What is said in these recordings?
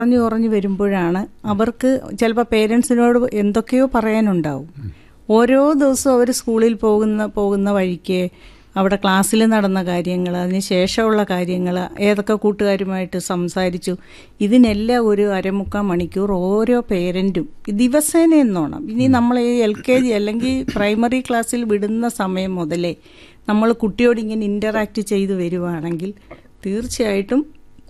കുറഞ്ഞു കുറഞ്ഞു വരുമ്പോഴാണ് അവർക്ക് ചിലപ്പോൾ പേരൻസിനോട് എന്തൊക്കെയോ പറയാനുണ്ടാവും ഓരോ ദിവസവും അവർ സ്കൂളിൽ പോകുന്ന പോകുന്ന വഴിക്ക് അവിടെ ക്ലാസ്സിൽ നടന്ന കാര്യങ്ങൾ അതിന് ശേഷമുള്ള കാര്യങ്ങൾ ഏതൊക്കെ കൂട്ടുകാരുമായിട്ട് സംസാരിച്ചു ഇതിനെല്ലാം ഒരു അരമുക്കാൽ മണിക്കൂർ ഓരോ പേരൻറ്റും ദിവസേന എന്നോണം ഇനി നമ്മൾ ഈ എൽ കെ ജി അല്ലെങ്കിൽ പ്രൈമറി ക്ലാസ്സിൽ വിടുന്ന സമയം മുതലേ നമ്മൾ കുട്ടിയോട് ഇങ്ങനെ ഇൻ്ററാക്ട് ചെയ്ത് വരുവാണെങ്കിൽ തീർച്ചയായിട്ടും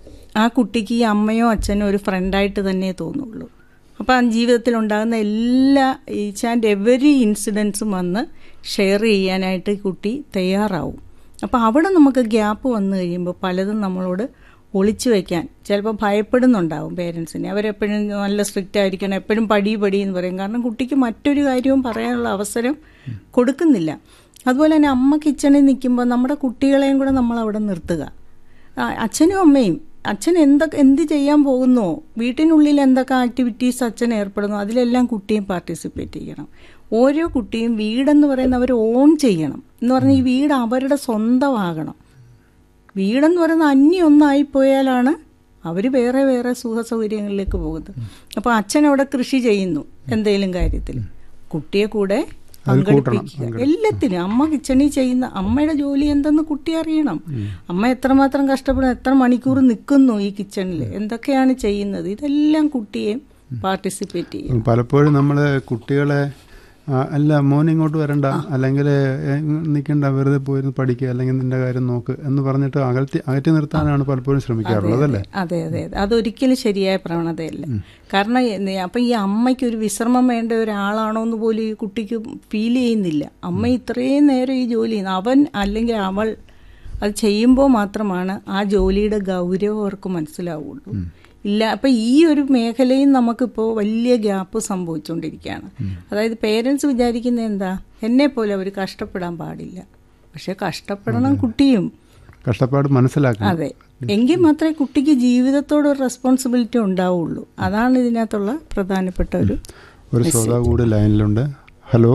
ആ കുട്ടിക്ക് ഈ അമ്മയോ അച്ഛനോ ഒരു ഫ്രണ്ടായിട്ട് തന്നെ തോന്നുള്ളൂ അപ്പോൾ ആ ജീവിതത്തിൽ ഉണ്ടാകുന്ന എല്ലാ ഈച്ച് ആൻഡ് എവറി ഇൻസിഡൻസും വന്ന് ഷെയർ ചെയ്യാനായിട്ട് കുട്ടി തയ്യാറാവും അപ്പോൾ അവിടെ നമുക്ക് ഗ്യാപ്പ് വന്നു കഴിയുമ്പോൾ പലതും നമ്മളോട് ഒളിച്ചു വയ്ക്കാൻ ചിലപ്പോൾ ഭയപ്പെടുന്നുണ്ടാവും പേരൻസിനെ അവരെപ്പോഴും നല്ല സ്ട്രിക്റ്റ് ആയിരിക്കണം എപ്പോഴും പടി പടി എന്ന് പറയും കാരണം കുട്ടിക്ക് മറ്റൊരു കാര്യവും പറയാനുള്ള അവസരം കൊടുക്കുന്നില്ല അതുപോലെ തന്നെ അമ്മ കിച്ചണിൽ നിൽക്കുമ്പോൾ നമ്മുടെ കുട്ടികളെയും കൂടെ നമ്മൾ അവിടെ നിർത്തുക ആ, അച്ഛനും അമ്മയും അച്ഛൻ എന്തൊക്കെ എന്ത് ചെയ്യാൻ പോകുന്നോ വീട്ടിനുള്ളിൽ എന്തൊക്കെ ആക്ടിവിറ്റീസ് അച്ഛൻ ഏർപ്പെടുന്നു അതിലെല്ലാം കുട്ടിയും പാർട്ടിസിപ്പേറ്റ് ചെയ്യണം ഓരോ കുട്ടിയും വീടെന്ന് പറയുന്ന അവർ ഓൺ ചെയ്യണം എന്ന് പറഞ്ഞാൽ ഈ വീട് അവരുടെ സ്വന്തമാകണം വീടെന്ന് പറയുന്ന അന്യം ഒന്നായി പോയാലാണ് അവർ വേറെ വേറെ സുഖ സൗകര്യങ്ങളിലേക്ക് പോകുന്നത് അപ്പോൾ അച്ഛൻ അവിടെ കൃഷി ചെയ്യുന്നു എന്തെങ്കിലും കാര്യത്തിൽ കുട്ടിയെ കൂടെ പങ്കെടുപ്പിക്കുക എല്ലാത്തിനും അമ്മ കിച്ചണിൽ ചെയ്യുന്ന അമ്മയുടെ ജോലി എന്തെന്ന് കുട്ടി അറിയണം അമ്മ എത്രമാത്രം കഷ്ടപ്പെടും എത്ര മണിക്കൂർ നിൽക്കുന്നു ഈ കിച്ചണിൽ എന്തൊക്കെയാണ് ചെയ്യുന്നത് ഇതെല്ലാം കുട്ടിയെ പാർട്ടിസിപ്പേറ്റ് ചെയ്യും പലപ്പോഴും നമ്മൾ കുട്ടികളെ ആ, അല്ല മോൻ ഇങ്ങോട്ട് വരണ്ട അല്ലെങ്കിൽ നിൽക്കണ്ട വെറുതെ പോയിരുന്ന് പഠിക്കുക അല്ലെങ്കിൽ നിന്റെ കാര്യം നോക്ക് എന്ന് പറഞ്ഞിട്ട് അകറ്റി അകറ്റി നിർത്താനാണ് പലപ്പോഴും ശ്രമിക്കാറുള്ളത് അല്ലേ അതെ അതെ അതെ അതൊരിക്കലും ശരിയായ പ്രവണതയല്ല കാരണം എ- അപ്പൊ ഈ അമ്മയ്ക്ക് ഒരു വിശ്രമം വേണ്ട ഒരാളാണോ എന്ന് പോലും ഈ കുട്ടിക്ക് ഫീൽ ചെയ്യുന്നില്ല അമ്മ ഇത്രയും നേരം ഈ ജോലി ചെയ്യുന്നു അവൻ അല്ലെങ്കിൽ അവൾ അത് ചെയ്യുമ്പോൾ മാത്രമാണ് ആ ജോലിയുടെ ഗൗരവം അവർക്ക് മനസ്സിലാവുള്ളൂ ഇല്ല അപ്പൊ ഈ ഒരു മേഖലയും നമുക്കിപ്പോൾ വലിയ ഗ്യാപ്പ് സംഭവിച്ചുകൊണ്ടിരിക്കുകയാണ് അതായത് പേരൻസ് വിചാരിക്കുന്ന എന്താ എന്നെ പോലെ അവർ കഷ്ടപ്പെടാൻ പാടില്ല പക്ഷെ കഷ്ടപ്പെടണം കുട്ടിയും കഷ്ടപ്പാട് മനസ്സിലാക്കണം അതെ എങ്കിൽ മാത്രമേ കുട്ടിക്ക് ജീവിതത്തോട് ഒരു റെസ്പോൺസിബിലിറ്റി ഉണ്ടാവുള്ളൂ അതാണ് ഇതിനകത്തുള്ള പ്രധാനപ്പെട്ട ഒരു ഒരു ശ്രോതാവ് കൂടി ലൈനിലുണ്ട് ഹലോ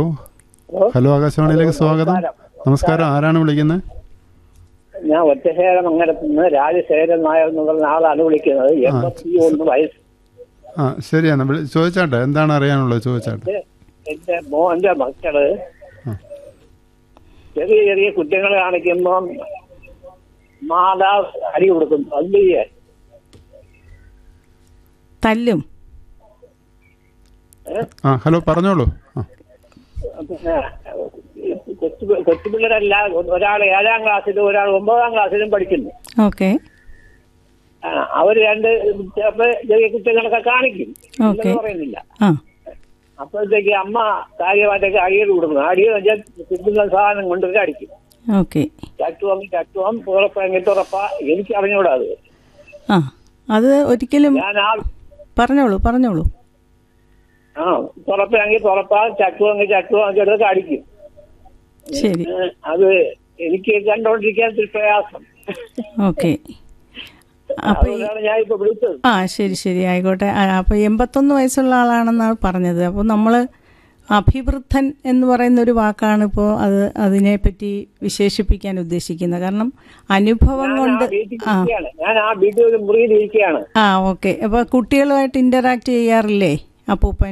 ഹലോ ആകാശവാണിയിലേക്ക് സ്വാഗതം നമസ്കാരം ആരാണ് വിളിക്കുന്നത് ഞാൻ ഒറ്റശേഖരം മംഗലത്തുനിന്ന് രാജശേഖരൻ നായർ എന്ന് പറഞ്ഞ ആളാണ് വിളിക്കുന്നത് എൺപത്തി ഒന്ന് വയസ്സ് ആ ശരിയാണ് വിളി- ചോദിച്ചാട്ടെ എന്താണ് അറിയാനുള്ളത് ചോദിച്ചാട്ടെ എന്റെ മോന്റെ മക്കള് ചെറിയ ചെറിയ കുറ്റങ്ങൾ കാണിക്കുമ്പം മാതാവ് അടി കൊടുക്കും അത് ചെയ്യാൻ തല്ലും ആ ഹലോ പറഞ്ഞോളൂ ആ പിന്നെ കൊച്ചു കൊച്ചുപിള്ളേരല്ല ഒരാൾ ഏഴാം ക്ലാസ്സിലും ഒരാൾ ഒമ്പതാം ക്ലാസ്സിലും പഠിക്കുന്നു ഓക്കെ ആ, അവര് രണ്ട് ചിലപ്പോ ചെറിയ കുറ്റങ്ങളൊക്കെ കാണിക്കും ഓക്കെ ഇല്ലെന്ന് പറയുന്നില്ല ആ അപ്പോഴത്തേക്ക് അമ്മ കാര്യമായിട്ടൊക്കെ അടിയത് കൊടുക്കുന്നു അടിയെന്ന് വെച്ചാൽ കിട്ടുന്ന സാധനം കൊണ്ടൊക്കെ അടിക്കും ഓക്കെ ചട്ടുവം ചട്ടുവം തുറപ്പെങ്കിൽ തുറപ്പ എനിക്ക് അറിഞ്ഞൂടാ അത് ആ അത് ഒരിക്കലും ഞാൻ ആ പറഞ്ഞോളൂ പറഞ്ഞോളൂ ആ തുറപ്പെങ്കിൽ തുറപ്പ ചട്ടുവെങ്കിൽ ചട്ടുവം ചെറുതൊക്കെ അടിക്കും ശരി ഏ, അത് എനിക്ക് കണ്ടോണ്ടിരിക്കാൻ ഇത്തിരി പ്രയാസം ഓക്കെ അപ്പൊ ഈ- അതുകൊണ്ടാണ് ഞാൻ ഇപ്പൊ വിളിച്ചത് ആ ശരി ശരി ആയിക്കോട്ടെ ആ, അപ്പൊ എൺപത്തൊന്ന് വയസ്സുള്ള ആളാണെന്നാണ് പറഞ്ഞത് അപ്പോൾ നമ്മൾ അഭിവൃദ്ധൻ എന്ന് പറയുന്ന ഒരു വാക്കാണ് ഇപ്പോൾ അത് അതിനെപ്പറ്റി വിശേഷിപ്പിക്കാൻ ഉദ്ദേശിക്കുന്നത് കാരണം അനുഭവം ഞാൻ ആ കൊണ്ട് വീട്ടിൽ ആ ഇരിക്കുകയാണ് ഞാൻ ആ വീട്ടിൽ ഒരു മുറിയിൽ ഇരിക്കുകയാണ് ആ ഓക്കെ അപ്പോൾ കുട്ടികളുമായിട്ട് ഇന്ററാക്ട് ചെയ്യാറില്ലേ അപ്പൂപ്പൻ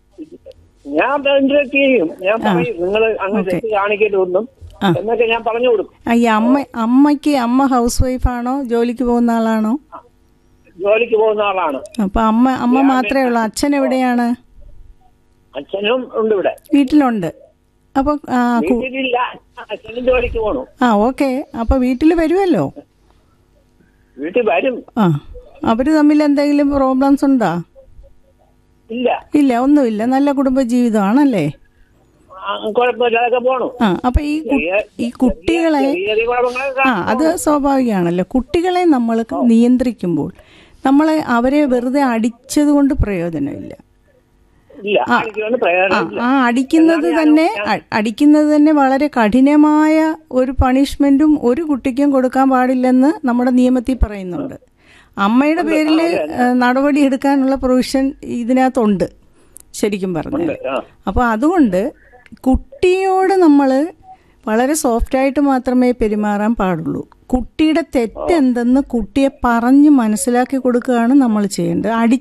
ഞാൻ ഇന്ററാക്ട് ചെയ്യും ഞാൻ പറയും നിങ്ങൾ അങ്ങനെ തെറ്റ് കാണിക്കരുതൊന്നും ആ. എന്നൊക്കെ ഞാൻ പറഞ്ഞു കൊടുക്കും ആ, ഈ അമ്മ അമ്മയ്ക്ക് അമ്മ ഹൗസ് വൈഫാണോ ജോലിക്ക് പോകുന്ന ആളാണോ ജോലിക്ക് പോകുന്ന ആളാണ് അപ്പൊ അമ്മ അമ്മ മാത്രമേ ഉള്ളൂ അച്ഛൻ എവിടെയാണ് അച്ഛനും ഉണ്ട് ഇവിടെ വീട്ടിലുണ്ട് അപ്പൊ ആ കു- വീട്ടിലില്ല അച്ഛനും ജോലിക്ക് പോണു ആ ഓക്കെ അപ്പൊ വീട്ടിൽ വരുമല്ലോ വീട്ടിൽ വരും ആ അവര് തമ്മിൽ എന്തെങ്കിലും പ്രോബ്ലംസ് ഉണ്ടോ ഇല്ല ഇല്ല ഒന്നുമില്ല നല്ല കുടുംബ ജീവിതമാണല്ലേ ആ, കുഴപ്പമില്ലാതൊക്കെ പോണു ആ അപ്പൊ ഈ കു- ഈ കുട്ടികളെ ചെറിയ ചെറിയ കുഴപ്പങ്ങളൊക്കെ ആ അത് സ്വാഭാവികമാണല്ലോ കുട്ടികളെ നമ്മൾ നിയന്ത്രിക്കുമ്പോൾ നമ്മളെ അവരെ വെറുതെ അടിച്ചത് കൊണ്ട് പ്രയോജനമില്ല ഇല്ല എനിക്കൊന്നും ആ പ്രയോജനമില്ല ആ അടിക്കുന്നത് തന്നെ അ- അടിക്കുന്നത് തന്നെ വളരെ കഠിനമായ ഒരു പണിഷ്മെന്റും ഒരു കുട്ടിക്കും കൊടുക്കാൻ പാടില്ലെന്ന് നമ്മുടെ നിയമത്തിൽ പറയുന്നുണ്ട് അമ്മയുടെ പേരിൽ നടപടി എടുക്കാനുള്ള പ്രൊവിഷൻ ഇതിനകത്തുണ്ട് ശരിക്കും പറഞ്ഞാൽ ആ. അപ്പോൾ അതുകൊണ്ട് കുട്ടിയോട് നമ്മൾ വളരെ സോഫ്റ്റായിട്ട് മാത്രമേ പെരുമാറാൻ പാടുള്ളൂ കുട്ടിയുടെ തെറ്റെന്തെന്ന് കുട്ടിയെ പറഞ്ഞ് മനസ്സിലാക്കി കൊടുക്കുകയാണ് നമ്മൾ ചെയ്യേണ്ടത് അടി